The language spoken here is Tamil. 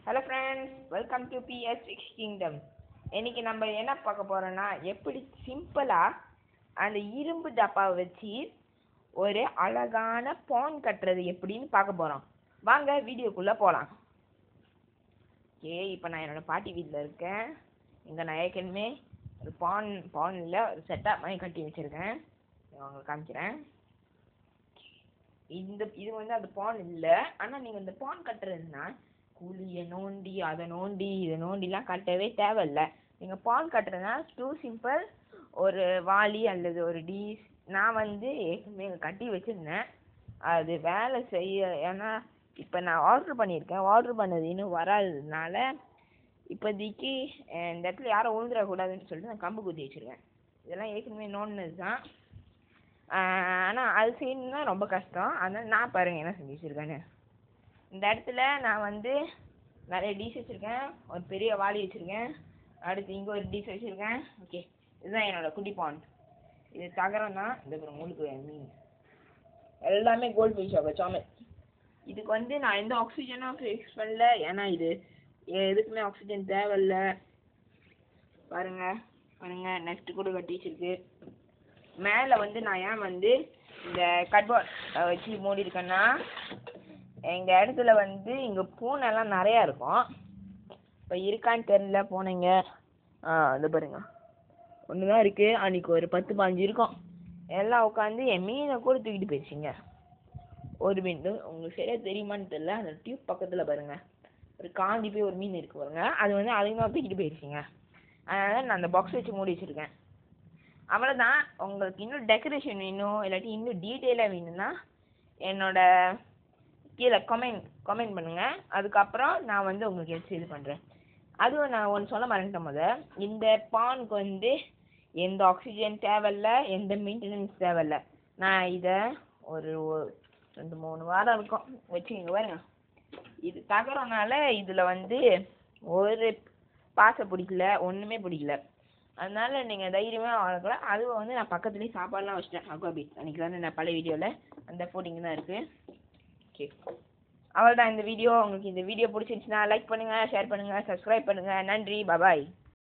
hello friends welcome to P S six kingdom இன்னைக்கு நம்ம என்ன பார்க்க போறோம்னா எப்படி சிம்பிளாக அந்த இரும்பு டப்பாவை வச்சு ஒரு அழகான பான் கட்டுறது எப்படின்னு பார்க்க போகிறோம் வாங்க வீடியோக்குள்ளே போகலாம் ஓகே இப்போ நான் என்னோட பாட்டி வீட்டில் இருக்கேன் இங்கே நான் ஏற்கனவே ஒரு பான் பானில் ஒரு செட்டப் மாதிரி கட்டி வச்சுருக்கேன் உங்களுக்கு காமிக்கிறேன் இந்த இது வந்து அந்த பான் இல்லை ஆனால் நீங்கள் இந்த பான் கட்டுறதுன்னா குழியை நோண்டி அதை நோண்டி இதை நோண்டிலாம் கட்டவே தேவையில்ல நீங்கள் பான் கட்டுறதுனா டூ சிம்பிள் ஒரு வாளி அல்லது ஒரு டீஸ் நான் வந்து ஏற்கனவே கட்டி வச்சுருந்தேன் அது வேலை செய்ய ஏன்னா இப்போ நான் ஆர்டர் பண்ணியிருக்கேன் ஆர்டர் பண்ணது இன்னும் வராததுனால இப்போதைக்கு இந்த இடத்துல யாரும் உழுந்துடக்கூடாதுன்னு சொல்லிட்டு நான் கம்பு குத்தி வச்சுருக்கேன் இதெல்லாம் ஏற்கனவே நோண்டினது தான் ஆனால் அது செய்யணும்னா ரொம்ப கஷ்டம் அதனால் நான் பாருங்கள் என்ன செஞ்சு வச்சுருக்கேன்னு இந்த இடத்துல நான் வந்து நிறைய டீஸ் வச்சுருக்கேன் ஒரு பெரிய வாளி வச்சுருக்கேன் அடுத்து இங்கே ஒரு டீஸ் வச்சுருக்கேன் ஓகே இதுதான் என்னோட குட்டி பாண்ட் இது தகரம் தான் இந்த அப்புறம் முழுக்கு மீன் எல்லாமே கோல்டு ஃபிஷ் வச்சாமே இதுக்கு வந்து நான் எந்த ஆக்சிஜனும் ஃபிக்ஸ் பண்ணல ஏன்னா இது எதுக்குமே ஆக்சிஜன் தேவையில்ல பாருங்க பாருங்க நெக்ஸ்ட் கூட கட்டி வச்சிருக்கு மேலே வந்து நான் ஏன் வந்து இந்த கட்போர்ட் வச்சு மூடி இருக்கேன்னா எங்கள் இடத்துல வந்து இங்கே பூனைலாம் நிறையா இருக்கும் இப்போ இருக்கான்னு தெரில பூனைங்க ஆ அது பாருங்க ஒன்று தான் இருக்குது அன்றைக்கி ஒரு பத்து பாஞ்சு இருக்கும் எல்லாம் உட்காந்து என் மீனை கூட தூக்கிட்டு போயிடுச்சிங்க ஒரு மீன் உங்களுக்கு சரியாக தெரியுமான்னு தெரில அந்த டியூப் பக்கத்தில் பாருங்கள் ஒரு காந்தி போய் ஒரு மீன் இருக்கு பாருங்க அது வந்து அதிகமாக தூக்கிட்டு போயிடுச்சிங்க அதனால் நான் அந்த பாக்ஸ் வச்சு மூடி வச்சுருக்கேன் அவ்வளோதான் உங்களுக்கு இன்னும் டெக்கரேஷன் வேணும் இல்லாட்டி இன்னும் டீட்டெயிலாக வேணும்னா என்னோட கீழே கமெண்ட் கமெண்ட் பண்ணுங்கள் அதுக்கப்புறம் நான் வந்து உங்களுக்கு எடுத்து இது பண்ணுறேன் அதுவும் நான் ஒன்று சொல்ல மறந்துட்டேன் முத இந்த பானுக்கு வந்து எந்த ஆக்சிஜன் தேவையில்ல எந்த மெயின்டெனன்ஸ் தேவையில்ல நான் இதை ஒரு ரெண்டு மூணு வாரம் இருக்கும் வச்சுக்கிங்க பாருங்க இது தகரனால இதில் வந்து ஒரு பாசை பிடிக்கல ஒன்றுமே பிடிக்கல அதனால நீங்கள் தைரியமாக வளர்க்கலாம் அதுவும் வந்து நான் பக்கத்துலேயே சாப்பாடுலாம் வச்சிட்டேன் அக்வாபீட் அன்றைக்கி வந்து நான் பழைய வீடியோவில் அந்த போட்டிங் தான் இருக்குது ஓகே அவ்வளோதான் இந்த வீடியோ உங்களுக்கு இந்த வீடியோ பிடிச்சிருந்துச்சுன்னா லைக் பண்ணுங்கள் ஷேர் பண்ணுங்கள் சப்ஸ்கிரைப் பண்ணுங்கள் நன்றி பபாய்